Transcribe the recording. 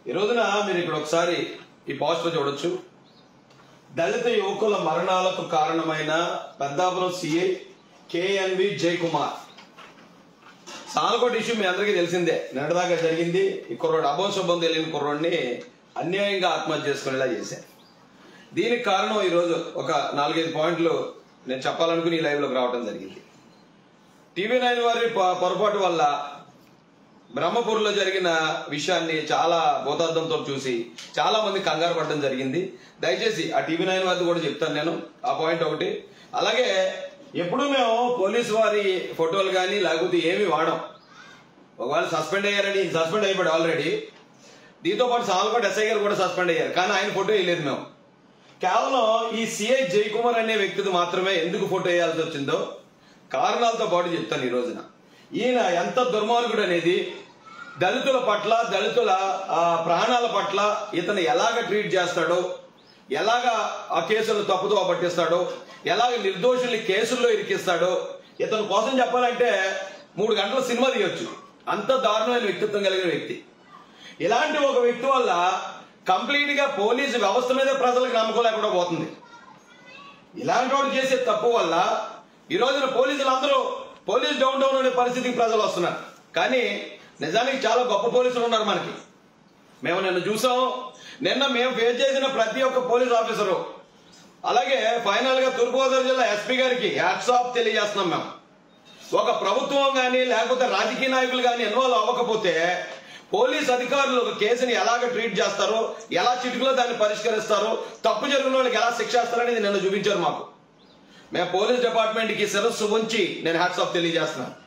ఈ రోజున మీరు ఇక్కడ ఒకసారి ఈ పోస్టర్ చూడొచ్చు దళిత యువకుల మరణాలకు కారణమైన Peddapuram CI KNV Jayakumar Salakota issue మీ అందరికీ తెలిసిందే నిన్నటిదాకా జరిగింది ఈ కుర్రోడు అభోశుభం తెలియని కుర్రోడిని అన్యాయంగా ఆత్మహత్య చేసుకునేలా చేశారు దీనికి కారణం ఈరోజు ఒక నాలుగైదు పాయింట్లు నేను చెప్పాలనుకుని ఈ లైవ్లోకి రావడం జరిగింది టీవీ నైన్ వారి పొ- పొరపాటు వల్ల బ్రహ్మపూర్లో జరిగిన విషయాన్ని చాలా భూతార్థంతో చూసి చాలా మంది కంగారు పడడం జరిగింది దయచేసి ఆ టీవీ నైన్ వారిది కూడా చెప్తాను నేను ఆ పాయింట్ ఒకటి అలాగే ఎప్పుడు మేము పోలీసు వారి ఫోటోలు కానీ లేకపోతే ఏమి వాడం ఒకవేళ సస్పెండ్ అయ్యారని సస్పెండ్ అయిపోయాడు ఆల్రెడీ దీంతో పాటు సాల్కోట్ ఎస్ఐ గారు కూడా సస్పెండ్ అయ్యారు కానీ ఆయన ఫోటో వేయలేదు మేము కేవలం ఈ సిఐ జయకుమార్ అనే వ్యక్తిది మాత్రమే ఎందుకు ఫోటో వేయాల్సి వచ్చిందో కారణాలతో పాటు చెప్తాను ఈ రోజున ఈయన ఎంత దుర్మార్గుడు అనేది దళితుల పట్ల దళితుల ఆ, ప్రాణాల పట్ల ఇతను ఎలాగ ట్రీట్ చేస్తాడో ఎలాగ ఆ కేసులు తప్పుదో పట్టిస్తాడో ఎలాగ నిర్దోషుల్ని కేసుల్లో ఇరికిస్తాడో ఇతని కోసం చెప్పాలంటే మూడు గంటల సినిమా తీయొచ్చు అంత దారుణమైన వ్యక్తిత్వం కలిగిన వ్యక్తి ఇలాంటి ఒక వ్యక్తి వల్ల కంప్లీట్ గా పోలీసు వ్యవస్థ మీద ప్రజలకు నమ్మకం లేకుండా పోతుంది ఇలాంటి వాడు చేసే తప్పు వల్ల ఈ రోజున పోలీసులు అందరూ పోలీస్ డౌన్ డౌన్ అనే పరిస్థితికి ప్రజలు వస్తున్నారు కానీ నిజానికి చాలా గొప్ప పోలీసులు ఉన్నారు మనకి మేము నిన్న చూసాం నిన్న మేము ఫేస్ చేసిన ప్రతి ఒక్క పోలీస్ ఆఫీసరు అలాగే ఫైనల్ గా తూర్పుగోదావరి జిల్లా ఎస్పీ గారికి హ్యాట్స్ ఆఫ్ తెలియజేస్తున్నాం మేము ఒక ప్రభుత్వం కానీ లేకపోతే రాజకీయ నాయకులు కానీ ఇన్వాల్వ్ అవ్వకపోతే పోలీస్ అధికారులు ఒక కేసుని ఎలాగ ట్రీట్ చేస్తారో ఎలా చిటికలో దాన్ని పరిష్కరిస్తారో తప్పు జరిగిన వాళ్ళకి ఎలా శిక్ష వేస్తారనేది నిన్న చూపించారు మాకు మేము పోలీస్ డిపార్ట్మెంట్ కి శిరస్సు ఉంచి నేను హ్యాట్స్ ఆఫ్ తెలియజేస్తున్నాను